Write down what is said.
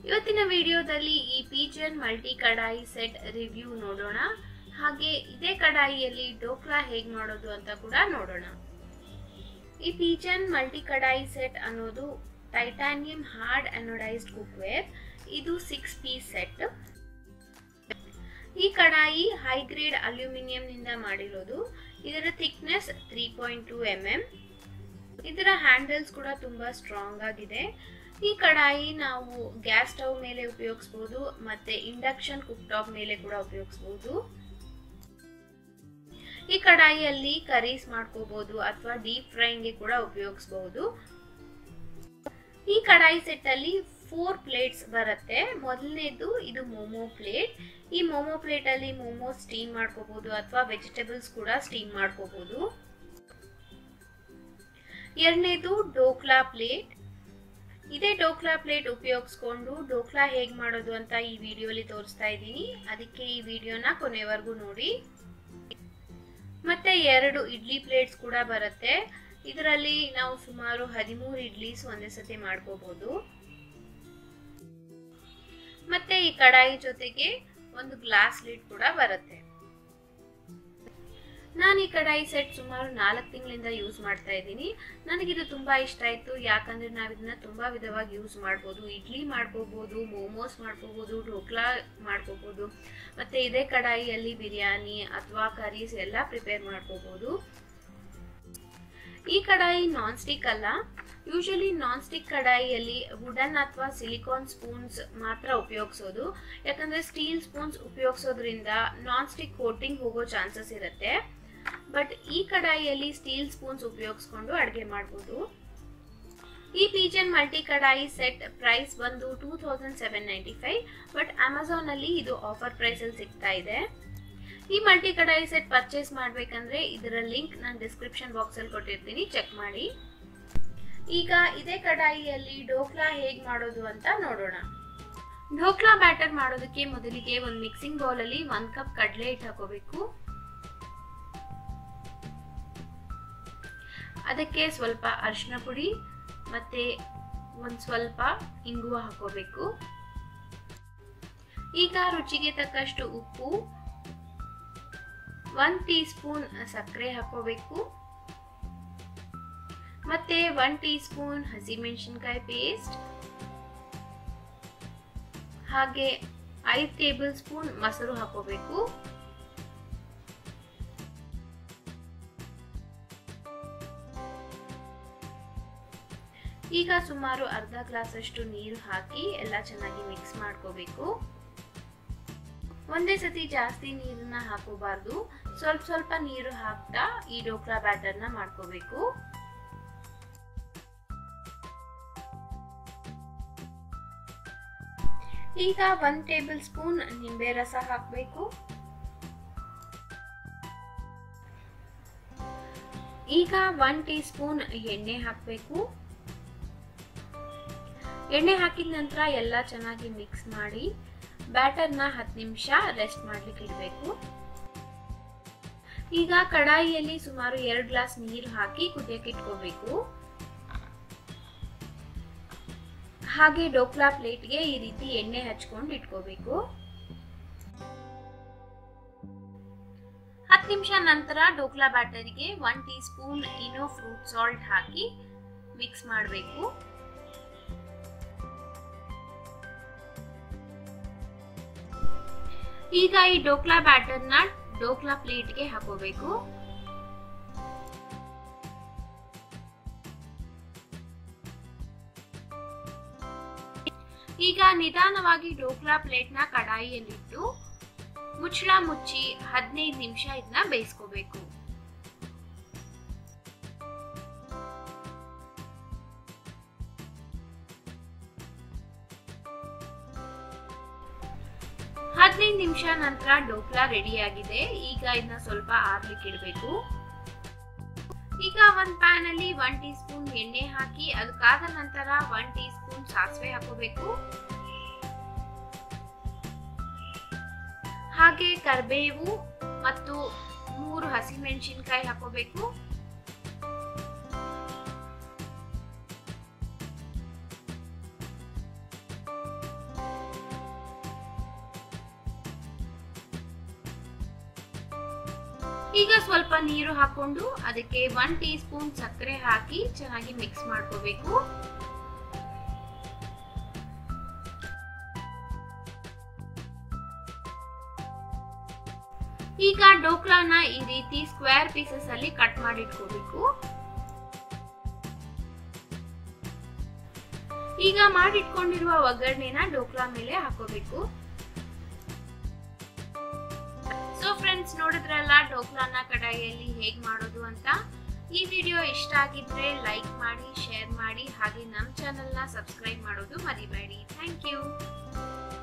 ಇವತ್ತಿನ ವಿಡಿಯೋದಲ್ಲಿ ಈ Pigeon multi kadai set review ನೋಡೋಣ ಹಾಗೆ ಇದೇ ಕಡಾಯಿಯಲ್ಲಿ ಡೋಕ್ಲಾ ಹೇಗ್ ಮಾಡೋದು ಅಂತ ಕೂಡ ನೋಡೋಣ ಈ ಪಿಜನ್ ಮಲ್ಟಿ ಕಡಾಯಿ ಸೆಟ್ ಅನ್ನೋದು ಟೈಟಾನಿಯಂ ಹಾರ್ಡ್ ಅನೋಡೈಸ್ಡ್ ಕುಕ್ವೇರ್ ಇದು ಸಿಕ್ಸ್ ಪೀಸ್ ಸೆಟ್ ಈ ಕಡಾಯಿ ಹೈ ಗ್ರೇಡ್ ಅಲ್ಯೂಮಿನಿಯಂ ನಿಂದ ಮಾಡಿರೋದು ಇದರ thickness three point two M M ಇದರ ಹ್ಯಾಂಡಲ್ಸ್ ಕೂಡ ತುಂಬಾ ಸ್ಟ್ರಾಂಗ್ ಆಗಿದೆ ಈ ಕಡಾಯಿ ನಾವು ಗ್ಯಾಸ್ ಸ್ಟವ್ ಮೇಲೆ ಉಪಯೋಗಿಸಬಹುದು ಮತ್ತೆ ಇಂಡಕ್ಷನ್ ಕುಕ್ ಟಾಪ್ ಮೇಲೆ ಕೂಡ ಉಪಯೋಗಿಸಬಹುದು ಈ ಕಡಾಯಿಯಲ್ಲಿ ಕರೀಸ್ ಮಾಡ್ಕೋಬಹುದು ಅಥವಾ ಡೀಪ್ ಫ್ರೈಂಗ್ಗೆ ಕೂಡ ಉಪಯೋಗಿಸಬಹುದು ಈ ಕಡಾಯಿ ಸೆಟ್ ಅಲ್ಲಿ ಫೋರ್ ಪ್ಲೇಟ್ಸ್ ಬರುತ್ತೆ ಮೊದಲನೇದು ಇದು ಮೋಮೋ ಪ್ಲೇಟ್ ಈ ಮೋಮೋ ಪ್ಲೇಟ್ ಅಲ್ಲಿ ಮೋಮೋ ಸ್ಟೀಮ್ ಮಾಡ್ಕೋಬಹುದು ಅಥವಾ ವೆಜಿಟೇಬಲ್ಸ್ ಕೂಡ ಸ್ಟೀಮ್ ಮಾಡ್ಕೋಬಹುದು ಎರಡನೇದು ಡೋಕ್ಲಾ ಪ್ಲೇಟ್ ಇದೇ ಡೋಕ್ಲಾ ಪ್ಲೇಟ್ ಉಪಯೋಗಿಸ್ಕೊಂಡು ಡೋಕ್ಲಾ ಹೇಗ್ ಮಾಡೋದು ಅಂತ ಈ ವಿಡಿಯೋಲಿ ತೋರಿಸ್ತಾ ಇದ್ದೀನಿ ಅದಕ್ಕೆ ಈ ವಿಡಿಯೋನ ಕೊನೆವರೆಗೂ ನೋಡಿ ಮತ್ತೆ ಎರಡು ಇಡ್ಲಿ ಪ್ಲೇಟ್ಸ್ ಕೂಡ ಬರುತ್ತೆ ಇದರಲ್ಲಿ ನಾವು ಸುಮಾರು ಹದಿಮೂರು ಇಡ್ಲೀಸ್ ಒಂದೇ ಸತಿ ಮಾಡ್ಕೋಬಹುದು ಮತ್ತೆ ಈ ಕಡಾಯಿ ಜೊತೆಗೆ ಒಂದು ಗ್ಲಾಸ್ ಲಿಡ್ ಕೂಡ ಬರುತ್ತೆ ನಾನು ಈ ಕಡಾಯಿ ಸೆಟ್ ಸುಮಾರು ನಾಲ್ಕು ತಿಂಗಳಿಂದ ಯೂಸ್ ಮಾಡ್ತಾ ಇದ್ದೀನಿ ನನಗಿದು ತುಂಬಾ ಇಷ್ಟ ಆಯ್ತು ಯಾಕಂದ್ರೆ ನಾವು ಇದನ್ನ ತುಂಬಾ ವಿಧವಾಗಿ ಯೂಸ್ ಮಾಡ್ಬೋದು ಇಡ್ಲಿ ಮಾಡ್ಕೋಬಹುದು ಮೋಮೋಸ್ ಮಾಡ್ಕೋಬಹುದು ಢೋಕ್ಲಾ ಮಾಡ್ಕೋಬಹುದು ಮತ್ತೆ ಇದೇ ಕಡಾಯಿಯಲ್ಲಿ ಬಿರಿಯಾನಿ ಅಥವಾ ಕರೀಸ್ ಎಲ್ಲ ಪ್ರಿಪೇರ್ ಮಾಡ್ಕೋಬಹುದು ಈ ಕಡಾಯಿ ನಾನ್ ಸ್ಟಿಕ್ ಅಲ್ಲ ಯೂಶಲಿ ನಾನ್ ಸ್ಟಿಕ್ ಕಡಾಯಿಯಲ್ಲಿ ವುಡನ್ ಅಥವಾ ಸಿಲಿಕಾನ್ ಸ್ಪೂನ್ಸ್ ಮಾತ್ರ ಉಪಯೋಗಿಸೋದು ಯಾಕಂದ್ರೆ ಸ್ಟೀಲ್ ಸ್ಪೂನ್ಸ್ ಉಪಯೋಗಿಸೋದ್ರಿಂದ ನಾನ್ ಸ್ಟಿಕ್ ಕೋಟಿಂಗ್ ಹೋಗೋ ಚಾನ್ಸಸ್ ಇರುತ್ತೆ ಬಟ್ ಈ ಕಡಾಯಿಯಲ್ಲಿ ಸ್ಟೀಲ್ ಸ್ಪೂನ್ಸ್ ಉಪಯೋಗಿಸ್ಕೊಂಡು ಅಡುಗೆ ಮಾಡ್ಬೋದು ಈ Pigeon multi kadai set price ಬಂದು two thousand seven ninety five but Amazon ಅಲ್ಲಿ ಇದು ಆಫರ್ ಪ್ರೈಸ್ ಅಲ್ಲಿ ಸಿಗ್ತಾ ಇದೆ ಈ ಮಲ್ಟಿ ಕಡಾಯಿ ಸೆಟ್ ಪರ್ಚೇಸ್ ಮಾಡ್ಬೇಕಂದ್ರೆ ಇದರ ಲಿಂಕ್ ನಾನು ಡಿಸ್ಕ್ರಿಪ್ಷನ್ ಬಾಕ್ಸ್ ಅಲ್ಲಿ ಕೊಟ್ಟಿರ್ತೀನಿ ಚೆಕ್ ಮಾಡಿ ಈಗ ಇದೇ ಕಡಾಯಿಯಲ್ಲಿ ಡೋಕ್ಲಾ ಹೇಗ್ ಮಾಡೋದು ಅಂತ ನೋಡೋಣ ಢೋಕ್ಲಾ ಬ್ಯಾಟರ್ ಮಾಡೋದಕ್ಕೆ ಮೊದಲಿಗೆ ಒಂದು ಮಿಕ್ಸಿಂಗ್ ಬೌಲ್ ಅಲ್ಲಿ ಒಂದ್ ಕಪ್ ಕಡಲೆ ಹಿಟ್ಟು ಹಾಕೋಬೇಕು ಅದಕ್ಕೆ ಸ್ವಲ್ಪ ಅರಿಶಿನ ಪುಡಿ ಮತ್ತೆ ಒಂದು ಸ್ವಲ್ಪ ಇಂಗುವ ಹಾಕೋಬೇಕು ಈಗ ರುಚಿಗೆ ತಕ್ಕಷ್ಟು ಉಪ್ಪು ಒನ್ ಟೀ ಸ್ಪೂನ್ ಸಕ್ಕರೆ ಹಾಕೋಬೇಕು ಮತ್ತೆ ಒನ್ ಟೀ ಸ್ಪೂನ್ ಹಸಿಮೆಣಸಿನ್ಕಾಯಿ ಪೇಸ್ಟ್ ಹಾಗೆ ಐದು ಟೇಬಲ್ ಸ್ಪೂನ್ ಮೊಸರು ಹಾಕೋಬೇಕು ಈಗ ಸುಮಾರು ಅರ್ಧ ಗ್ಲಾಸ್ ಅಷ್ಟು ನೀರು ಹಾಕಿ ಎಲ್ಲ ಚೆನ್ನಾಗಿ ಮಿಕ್ಸ್ ಮಾಡ್ಕೋಬೇಕು ಒಂದೇ ಸತಿ ಜಾಸ್ತಿ ನೀರನ್ನ ಹಾಕೋಬಾರ್ದು ಸ್ವಲ್ಪ ಸ್ವಲ್ಪ ನೀರು ಹಾಕ್ತಾ ಈ ಡೋಕ್ಲಾ ಬ್ಯಾಟರ್ನ ಮಾಡ್ಕೋಬೇಕು ಈಗ ಒಂದ್ ಟೇಬಲ್ ಸ್ಪೂನ್ ನಿಂಬೆ ರಸ ಹಾಕಬೇಕು ಈಗ ಒನ್ ಟೀ ಸ್ಪೂನ್ ಎಣ್ಣೆ ಹಾಕಬೇಕು ಎಣ್ಣೆ ಹಾಕಿದ ನಂತರ ಎಲ್ಲ ಚೆನ್ನಾಗಿ ಮಿಕ್ಸ್ ಮಾಡಿ ಬ್ಯಾಟರ್ನ ಹತ್ತು ನಿಮಿಷ ರೆಸ್ಟ್ ಮಾಡ್ಲಿಕ್ಕೆ ಇಡಬೇಕು ಈಗ ಕಡಾಯಿಯಲ್ಲಿ ಸುಮಾರು ಎರಡು ಗ್ಲಾಸ್ ನೀರು ಹಾಕಿ ಕುದಿಯಕ್ಕೆ ಇಟ್ಕೋಬೇಕು ಹಾಗೆ ಡೋಕ್ಲಾ ಪ್ಲೇಟ್ಗೆ ಈ ರೀತಿ ಎಣ್ಣೆ ಹಚ್ಕೊಂಡು ಇಟ್ಕೋಬೇಕು ಹತ್ತು ನಿಮಿಷ ನಂತರ ಡೋಕ್ಲಾ ಬ್ಯಾಟರಿಗೆ one teaspoon Eno fruit salt ಹಾಕಿ ಮಿಕ್ಸ್ ಮಾಡಬೇಕು ಈಗ ಈ ಡೋಕ್ಲಾ ಬ್ಯಾಟರ್ನ ಡೋಕ್ಲಾ ಪ್ಲೇಟ್ಗೆ ಹಾಕೋಬೇಕು ಈಗ ನಿಧಾನವಾಗಿ ಡೋಕ್ಲಾ ಪ್ಲೇಟ್ನ ಕಡಾಯಿಯಲ್ಲಿಟ್ಟು ಮುಚ್ಚಳ ಮುಚ್ಚಿ ಹದಿನೈದು ನಿಮಿಷ ಇದನ್ನ ಬೇಯಿಸ್ಕೋಬೇಕು ಹದಿನೈದು ನಿಮಿಷ ನಂತರ ಡೋಕ್ಲಾ ರೆಡಿ ಆಗಿದೆ ಈಗ ಇದನ್ನ ಸ್ವಲ್ಪ ಆರ್ಲಿಕ್ಕೆ ಇಡಬೇಕು ಈಗ ಒಂದ್ ಪ್ಯಾನ್ ಅಲ್ಲಿ ಒನ್ ಟೀ ಸ್ಪೂನ್ ಎಣ್ಣೆ ಹಾಕಿ ಅದಕ್ಕಾದ ನಂತರ ಒನ್ ಟೀ ಸ್ಪೂನ್ ಸಾಸಿವೆ ಹಾಕೋಬೇಕು ಹಾಗೆ ಕರಿಬೇವು ಮತ್ತು ಮೂರು ಹಸಿಮೆಣಸಿನ್ಕಾಯಿ ಹಾಕೋಬೇಕು ಈಗ ಸ್ವಲ್ಪ ನೀರು ಹಾಕೊಂಡು ಅದಕ್ಕೆ ಒನ್ ಟೀ ಸ್ಪೂನ್ ಸಕ್ಕರೆ ಹಾಕಿ ಚೆನ್ನಾಗಿ ಮಿಕ್ಸ್ ಮಾಡ್ಕೋಬೇಕು ಈಗ ಡೋಕ್ಲಾನ ಈ ರೀತಿ ಸ್ಕ್ವೇರ್ ಪೀಸಸ್ ಅಲ್ಲಿ ಕಟ್ ಮಾಡಿ ಇಟ್ಕೋಬೇಕು ಈಗ ಮಾಡಿಟ್ಕೊಂಡಿರುವ ಒಗ್ಗರಣೆನ ಡೋಕ್ಲಾ ಮೇಲೆ ಹಾಕೋಬೇಕು ಸೊ ಫ್ರೆಂಡ್ಸ್ ನೋಡಿದ್ರಲ್ಲ ಡೋಕ್ಲಾನ ಕಡಾಯಿಯಲ್ಲಿ ಹೇಗ್ ಮಾಡೋದು ಅಂತ ಈ ವಿಡಿಯೋ ಇಷ್ಟ ಆಗಿದ್ರೆ ಲೈಕ್ ಮಾಡಿ ಶೇರ್ ಮಾಡಿ ಹಾಗೆ ನಮ್ಮ ಚಾನೆಲ್ನ ಸಬ್ಸ್ಕ್ರೈಬ್ ಮಾಡೋದು ಮರಿಬೇಡಿ ಥ್ಯಾಂಕ್ ಯು